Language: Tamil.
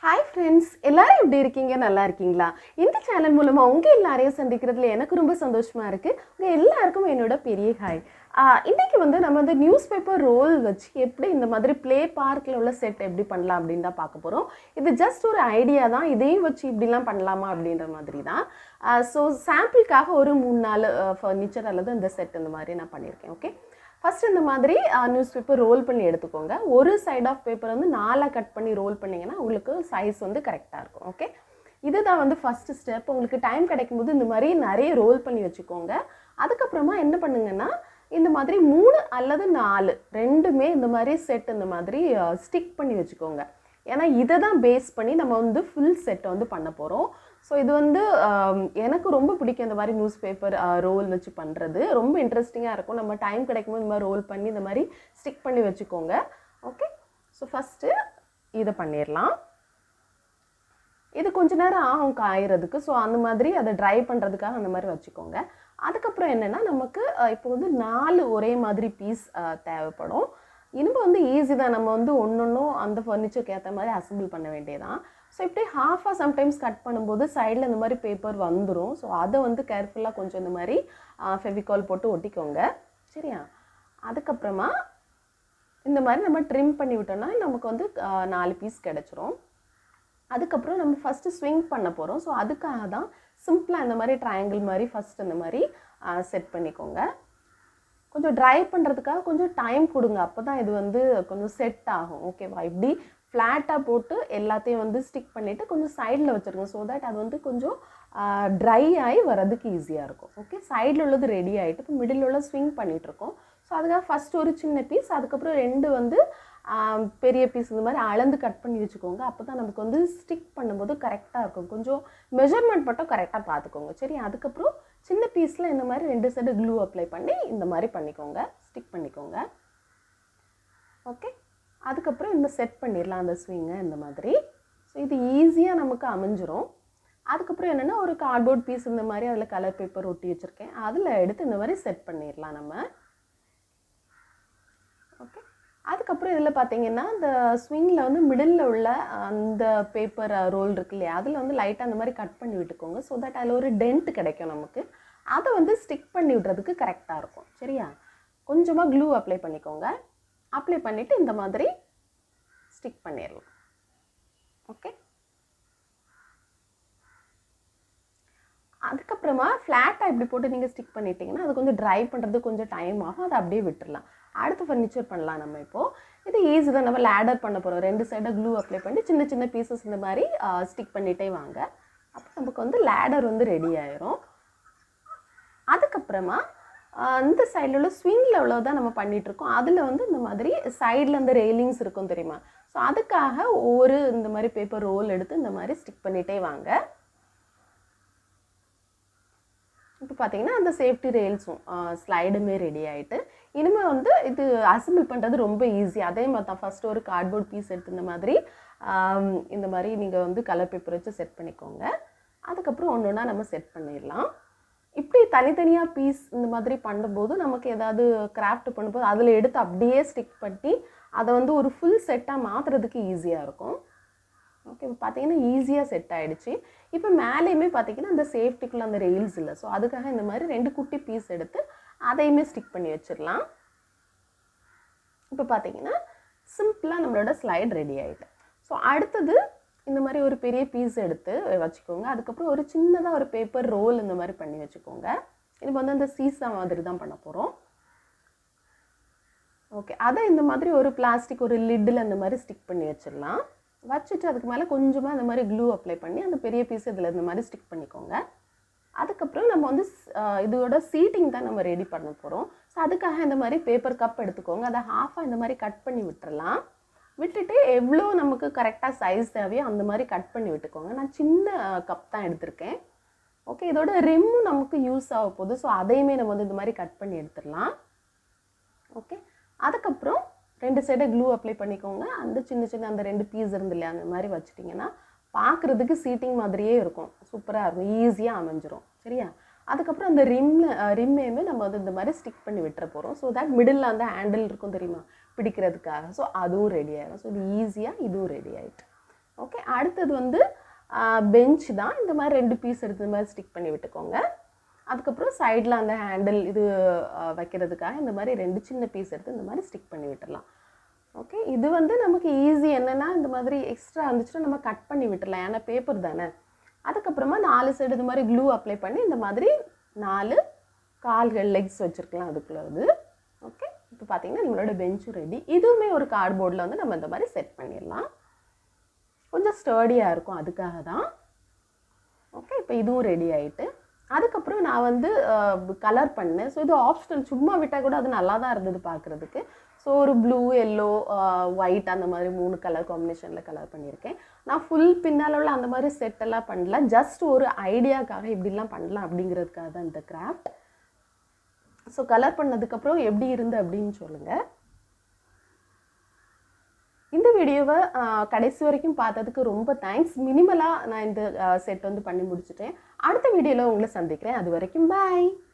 ஹாய் ஃப்ரெண்ட்ஸ் எல்லாரும் எப்படி இருக்கீங்க நல்லா இருக்கீங்களா இந்த சேனல் மூலமாக உங்கள் எல்லாரையும் சந்திக்கிறதுல எனக்கு ரொம்ப சந்தோஷமாக இருக்குது உங்கள் எல்லாருக்கும் என்னோட பெரிய ஹாய் இன்றைக்கி வந்து நம்ம வந்து நியூஸ் பேப்பர் ரோல் வச்சு எப்படி இந்த மாதிரி ப்ளே பார்க்கில் உள்ள செட் எப்படி பண்ணலாம் அப்படின்னு தான் பார்க்க போகிறோம் இது ஜஸ்ட் ஒரு ஐடியா தான் இதையும் வச்சு இப்படிலாம் பண்ணலாமா அப்படின்ற மாதிரி தான் ஸோ சாம்பிளுக்காக ஒரு மூணு நாலு ஃபர்னிச்சர் அல்லது இந்த செட் இந்த மாதிரி நான் பண்ணியிருக்கேன் ஓகே ஃபர்ஸ்ட் இந்த மாதிரி நியூஸ் பேப்பர் ரோல் பண்ணி எடுத்துக்கோங்க ஒரு சைட் ஆஃப் பேப்பர் வந்து நாலாக கட் பண்ணி ரோல் பண்ணிங்கன்னா உங்களுக்கு சைஸ் வந்து கரெக்டாக இருக்கும் ஓகே இதுதான் வந்து ஃபஸ்ட்டு ஸ்டெப் உங்களுக்கு டைம் கிடைக்கும்போது இந்த மாதிரி நிறைய ரோல் பண்ணி வச்சுக்கோங்க அதுக்கப்புறமா என்ன பண்ணுங்கன்னா இந்த மாதிரி மூணு அல்லது நாலு ரெண்டுமே இந்த மாதிரி செட் இந்த மாதிரி ஸ்டிக் பண்ணி வச்சுக்கோங்க ஏன்னா இதை தான் பேஸ் பண்ணி நம்ம வந்து ஃபுல் செட்டை வந்து பண்ண போகிறோம் ஸோ இது வந்து ஆம், எனக்கு ரொம்ப பிடிக்கும் இந்த மாதிரி நியூஸ் பேப்பர் ரோல் வச்சு பண்ணுறது ரொம்ப இன்ட்ரெஸ்டிங்காக இருக்கும் நம்ம டைம் கிடைக்கும்போது இந்த மாதிரி ரோல் பண்ணி இந்த மாதிரி ஸ்டிக் பண்ணி வச்சுக்கோங்க ஓகே ஸோ ஃபஸ்ட்டு இதை பண்ணிடலாம் இது கொஞ்ச நேரம் ஆகும் காயறதுக்கு ஸோ அந்த மாதிரி அதை ட்ரை பண்ணுறதுக்காக அந்த மாதிரி வச்சுக்கோங்க அதுக்கப்புறம் என்னென்னா நமக்கு அஹ், இப்போ வந்து நாலு ஒரே மாதிரி பீஸ் தேவைப்படும் இனிமே வந்து ஈஸி தான் நம்ம வந்து ஒன்றொன்றும் அந்த ஃபர்னிச்சருக்கு ஏற்ற மாதிரி அசம்பிள் பண்ண வேண்டியதான் ஸோ இப்படி ஹாஃபாக சம்டைம்ஸ் கட் பண்ணும்போது சைடில் இந்த மாதிரி பேப்பர் வந்துடும் ஸோ அதை வந்து கேர்ஃபுல்லாக கொஞ்சம் இந்த மாதிரி ஃபெவிகால் போட்டு ஒட்டிக்கோங்க சரியா அதுக்கப்புறமா இந்த மாதிரி நம்ம ட்ரிம் பண்ணி விட்டோம்னா நமக்கு வந்து அஹ், நாலு பீஸ் கிடச்சிரும் அதுக்கப்புறம் நம்ம ஃபஸ்ட்டு ஸ்விங் பண்ண போகிறோம் ஸோ அதுக்காக தான் சிம்பிளாக இந்த மாதிரி ட்ரையாங்கிள் மாதிரி ஃபஸ்ட் இந்த மாதிரி செட் பண்ணிக்கோங்க கொஞ்சம் ட்ரை பண்ணுறதுக்காக கொஞ்சம் டைம் கொடுங்க அப்போ தான் இது வந்து கொஞ்சம் செட் ஆகும் ஓகேவா இப்படி ஃப்ளாட்டாக போட்டு எல்லாத்தையும் வந்து ஸ்டிக் பண்ணிவிட்டு கொஞ்சம் சைடில் வச்சுருங்க ஸோ தட் அது வந்து கொஞ்சம் ட்ரை ஆகி வர்றதுக்கு ஈஸியாக இருக்கும் ஓகே சைடில் உள்ளது ரெடி ஆகிட்டு இப்போ மிடில் உள்ள ஸ்விங் பண்ணிகிட்ருக்கோம் ஸோ அதுக்காக ஃபஸ்ட் ஒரு சின்ன பீஸ் அதுக்கப்புறம் ரெண்டு வந்து ஆஹ், பெரிய பீஸ் இந்த மாதிரி அளந்து கட் பண்ணி வச்சுக்கோங்க அப்போ தான் நமக்கு வந்து ஸ்டிக் பண்ணும்போது கரெக்டாக இருக்கும் கொஞ்சம் மெஷர்மெண்ட் மட்டும் கரெக்டாக பார்த்துக்கோங்க சரி அதுக்கப்புறம் சின்ன பீஸில் இந்த மாதிரி ரெண்டு சைடு க்ளூ அப்ளை பண்ணி இந்த மாதிரி பண்ணிக்கோங்க ஸ்டிக் பண்ணிக்கோங்க ஓகே அதுக்கப்புறம் இந்த செட் பண்ணிடலாம் அந்த ஸ்விங்கை இந்த மாதிரி ஸோ இது ஈஸியாக நமக்கு அமைஞ்சிரும் அதுக்கப்புறம் என்னென்னா ஒரு கார்ட்போர்ட் பீஸ் இந்த மாதிரி அதில் கலர் பேப்பர் ஒட்டி வச்சுருக்கேன் அதில் எடுத்து இந்த மாதிரி செட் பண்ணிடலாம் நம்ம ஓகே அதுக்கப்புறம் இதில் பார்த்தீங்கன்னா இந்த ஸ்விங்கில் வந்து மிடில் உள்ள அந்த பேப்பர் ரோல் இருக்கு இல்லையா அதில் வந்து லைட்டாக அந்த மாதிரி கட் பண்ணி விட்டுக்கோங்க ஸோ தட் அதில் ஒரு டென்ட் கிடைக்கும் நமக்கு அதை வந்து ஸ்டிக் பண்ணி விடுறதுக்கு கரெக்டாக இருக்கும் சரியா கொஞ்சமாக க்ளூ அப்ளை பண்ணிக்கோங்க அப்ளை பண்ணிவிட்டு இந்த மாதிரி ஸ்டிக் பண்ணிடலாம் ஓகே அதுக்கப்புறமா ஃப்ளாட்டாக இப்படி போட்டு நீங்கள் ஸ்டிக் பண்ணிட்டீங்கன்னா அது கொஞ்சம் ட்ரை பண்ணுறது கொஞ்சம் டைம் ஆகும் அதை அப்படியே விட்டுறலாம் அடுத்து ஃபர்னிச்சர் பண்ணலாம் நம்ம இப்போது இது ஈஸி தான் நம்ம லேடர் பண்ண போகிறோம் ரெண்டு சைடாக க்ளூ அப்ளை பண்ணி சின்ன சின்ன பீசஸ் இந்த மாதிரி ஸ்டிக் பண்ணிகிட்டே வாங்க அப்போ நமக்கு வந்து லேடர் வந்து ரெடி ஆயிரும் அதுக்கப்புறமா ஆஹ், இந்த சைடில் உள்ள ஸ்விங்கில் உள்ளதான் நம்ம பண்ணிட்டு இருக்கோம் அதில் வந்து இந்த மாதிரி சைடில் இந்த ரெயிலிங்ஸ் இருக்கும் தெரியுமா ஸோ அதுக்காக ஒவ்வொரு இந்த மாதிரி பேப்பர் ரோல் எடுத்து இந்த மாதிரி ஸ்டிக் பண்ணிகிட்டே வாங்க இப்போ பார்த்தீங்கன்னா அந்த சேஃப்டி ரெயில்ஸும் ஸ்லைடுமே ரெடி ஆகிட்டு இனிமேல் வந்து இது அசம்பிள் பண்ணுறது ரொம்ப ஈஸி அதே மாதிரி தான் ஃபஸ்ட்டு ஒரு கார்ட்போர்ட் பீஸ் எடுத்து இந்த மாதிரி ஆம், இந்த மாதிரி நீங்கள் வந்து கலர் பேப்பர் வச்சு செட் பண்ணிக்கோங்க அதுக்கப்புறம் ஒன்று ஒன்றா நம்ம செட் பண்ணிடலாம் இப்படி தனித்தனியாக பீஸ் இந்த மாதிரி பண்ணும்போது நமக்கு ஏதாவது கிராஃப்ட் பண்ணும்போது அதில் எடுத்து அப்படியே ஸ்டிக் பண்ணி அதை வந்து ஒரு ஃபுல் செட்டாக மாற்றுறதுக்கு ஈஸியாக இருக்கும் ஓகே இப்போ பார்த்தீங்கன்னா ஈஸியாக செட் ஆயிடுச்சு இப்போ மேலேயுமே பார்த்தீங்கன்னா அந்த சேஃப்டிக்குள்ள அந்த ரெயில்ஸ் இல்லை ஸோ அதுக்காக இந்த மாதிரி ரெண்டு குட்டி பீஸ் எடுத்து அதையுமே ஸ்டிக் பண்ணி வச்சிடலாம் இப்போ பார்த்தீங்கன்னா சிம்பிளாக நம்மளோட ஸ்லைட் ரெடி ஆகிட்டு ஸோ அடுத்தது இந்த மாதிரி ஒரு பெரிய பீஸ் எடுத்து வச்சுக்கோங்க அதுக்கப்புறம் ஒரு சின்னதாக ஒரு பேப்பர் ரோல் இந்த மாதிரி பண்ணி வச்சுக்கோங்க இது வந்து அந்த சீசா மாதிரி தான் பண்ண போகிறோம் ஓகே அதை இந்த மாதிரி ஒரு பிளாஸ்டிக் ஒரு லிட்டில் அந்த மாதிரி ஸ்டிக் பண்ணி வச்சிடலாம் வச்சுட்டு அதுக்கு மேலே கொஞ்சமாக இந்த மாதிரி க்ளூ அப்ளை பண்ணி அந்த பெரிய பீஸ் இதில் இந்த மாதிரி ஸ்டிக் பண்ணிக்கோங்க அதுக்கப்புறம் நம்ம வந்து ஸ்- ஆஹ் இதோட சீட்டிங் தான் நம்ம ரெடி பண்ண போகிறோம் ஸோ அதுக்காக இந்த மாதிரி பேப்பர் கப் எடுத்துக்கோங்க அதை ஹாஃபாக இந்த மாதிரி கட் பண்ணி விட்டுறலாம் விட்டுட்டு எவ்வளோ நமக்கு கரெக்டாக சைஸ் தேவையோ அந்த மாதிரி கட் பண்ணி விட்டுக்கோங்க நான் சின்ன கப் தான் எடுத்திருக்கேன் ஓகே இதோட ரிம்மும் நமக்கு யூஸ் ஆக போகுது ஸோ அதையுமே நம்ம வந்து இந்த மாதிரி கட் பண்ணி எடுத்துடலாம் ஓகே அதுக்கப்புறம் ரெண்டு சைடை க்ளூ அப்ளை பண்ணிக்கோங்க அந்த சின்ன சின்ன அந்த ரெண்டு பீஸ் இருந்து இல்லையா அந்த மாதிரி வச்சுட்டிங்கன்னா பார்க்குறதுக்கு சீட்டிங் மாதிரியே இருக்கும் சூப்பராக இருக்கும் ஈஸியாக அமைஞ்சிரும் சரியா அதுக்கப்புறம் அந்த ரிம்ல ரிம்மையுமே நம்ம வந்து இந்த மாதிரி ஸ்டிக் பண்ணி விட்டுற போகிறோம் ஸோ தட் மிடில் அந்த ஹேண்டில் இருக்கும் தெரியுமா பிடிக்கிறதுக்காக ஸோ அதுவும் ரெடி ஆயிடும் ஸோ இது ஈஸியாக இதுவும் ரெடி ஆயிட்டு ஓகே அடுத்தது வந்து பெஞ்ச் தான் இந்த மாதிரி ரெண்டு பீஸ் எடுத்து இந்த மாதிரி ஸ்டிக் பண்ணி விட்டுக்கோங்க அதுக்கப்புறம் சைடில் அந்த ஹேண்டில் இது ஆஹ், வைக்கிறதுக்காக இந்த மாதிரி ரெண்டு சின்ன பீஸ் எடுத்து இந்த மாதிரி ஸ்டிக் பண்ணி விட்டுடலாம் ஓகே இது வந்து நமக்கு ஈஸி என்னென்னா இந்த மாதிரி எக்ஸ்ட்ரா இருந்துச்சுன்னா நம்ம கட் பண்ணி விட்டுறலாம் ஏன்னா பேப்பர் தானே அதுக்கப்புறமா நாலு சைடு இது மாதிரி க்ளூ அப்ளை பண்ணி இந்த மாதிரி நாலு கால்கள் லெக்ஸ் வச்சுருக்கலாம் அதுக்குள்ள இது ஓகே இப்போ பார்த்தீங்கன்னா நம்மளோட பெஞ்சும் ரெடி இதுவுமே ஒரு கார்ட்போர்டில் வந்து நம்ம இந்த மாதிரி செட் பண்ணிடலாம் கொஞ்சம் ஸ்டர்டியாக இருக்கும் அதுக்காக தான் ஓகே இப்போ இதுவும் ரெடி ஆயிட்டு அதுக்கப்புறம் நான் வந்து கலர் பண்ணேன் ஸோ இது ஆப்ஷனல் சும்மா விட்டால் கூட அது நல்லா தான் இருந்தது பார்க்குறதுக்கு ஸோ ஒரு ப்ளூ எல்லோ ஒயிட் அந்த மாதிரி மூணு கலர் காம்பினேஷனில் கலர் பண்ணியிருக்கேன் நான் ஃபுல் பின்னால் உள்ள அந்த மாதிரி செட் எல்லாம் பண்ணல ஜஸ்ட் ஒரு ஐடியாக்காக இப்படிலாம் பண்ணலாம் அப்படிங்கிறதுக்காக தான் இந்த கிராஃப்ட் ஸோ கலர் பண்ணதுக்கப்புறம் எப்படி இருந்து அப்படின்னு சொல்லுங்கள் இந்த வீடியோவை ஆஹ், கடைசி வரைக்கும் பார்த்ததுக்கு ரொம்ப தேங்க்ஸ் மினிமலாக நான் இந்த செட் வந்து பண்ணி முடிச்சிட்டேன் அடுத்த வீடியோவில் உங்களை சந்திக்கிறேன் அது வரைக்கும் பாய்